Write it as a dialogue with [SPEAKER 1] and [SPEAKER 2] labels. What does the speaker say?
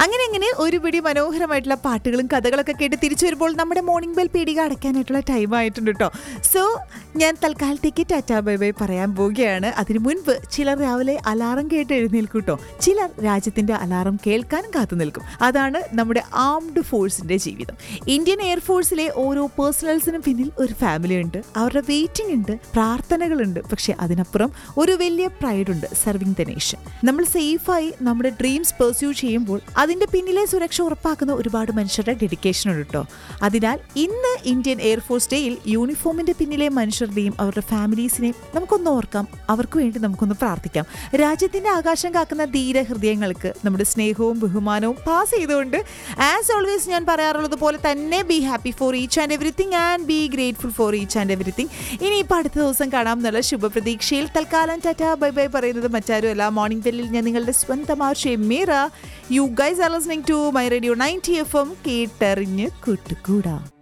[SPEAKER 1] അങ്ങനെ അങ്ങനെ ഒരു പിടി മനോഹരമായിട്ടുള്ള പാട്ടുകളും കഥകളൊക്കെ കേട്ട് തിരിച്ചു വരുമ്പോൾ നമ്മുടെ മോർണിംഗ് ബെൽ പീടിക അടയ്ക്കാനായിട്ടുള്ള ടൈം ആയിട്ടുണ്ട് കേട്ടോ സോ ഞാൻ തൽക്കാലത്തേക്ക് ടാറ്റാ ബൈ ബൈ പറയാൻ പോവുകയാണ് അതിനു മുൻപ് ചിലർ രാവിലെ അലാറം കേട്ട് എഴുന്നേൽക്കും കേട്ടോ ചിലർ രാജ്യത്തിന്റെ അലാറം കേൾക്കാനും കാത്തു നിൽക്കും അതാണ് നമ്മുടെ ആംഡ് ഫോഴ്സിന്റെ ജീവിതം ഇന്ത്യൻ എയർഫോഴ്സിലെ ഓരോ പേഴ്സണൽസിനും പിന്നിൽ ഒരു ഫാമിലി ഉണ്ട് അവരുടെ വെയിറ്റിംഗ് ഉണ്ട് പ്രാർത്ഥനകളുണ്ട് പക്ഷെ അതിനപ്പുറം ഒരു വലിയ പ്രൈഡ് ഉണ്ട് സർവിങ് ദ നേഷൻ നമ്മൾ സേഫായി നമ്മുടെ ഡ്രീംസ് പെർസ്യൂ ചെയ്യുമ്പോൾ അതിന്റെ പിന്നിലെ സുരക്ഷ ഉറപ്പാക്കുന്ന ഒരുപാട് മനുഷ്യരുടെ ഡെഡിക്കേഷൻ ഉണ്ട് കേട്ടോ അതിനാൽ ഇന്ന് ഇന്ത്യൻ എയർഫോഴ്സ് ഡേയിൽ യൂണിഫോമിന്റെ പിന്നിലെ മനുഷ്യരുടെയും അവരുടെ ഫാമിലീസിനെയും നമുക്കൊന്ന് ഓർക്കാം അവർക്ക് വേണ്ടി നമുക്കൊന്ന് പ്രാർത്ഥിക്കാം രാജ്യത്തിന്റെ ആകാശം കാക്കുന്ന ധീര ഹൃദയങ്ങൾക്ക് നമ്മുടെ സ്നേഹവും ബഹുമാനവും പാസ് ചെയ്തുകൊണ്ട് ആസ് ഓൾവേസ് ഞാൻ പറയാറുള്ളത് പോലെ തന്നെ be happy for each and everything and be grateful for each and everything ഇനിയിപ്പോൾ അടുത്ത ദിവസം കാണാം എന്നുള്ള ശുഭപ്രതീക്ഷയിൽ തൽക്കാലം ടാറ്റ ബൈ ബൈ പറയുന്നത് മറ്റാരുമല്ല മോർണിംഗ് ബെല്ലിൽ ഞാൻ നിങ്ങളുടെ സ്വന്തം ആർഷേ മീറ you guys are listening to my radio ninety F M കേട്ടറിഞ്ഞ് കൂട്ടുകൂടാം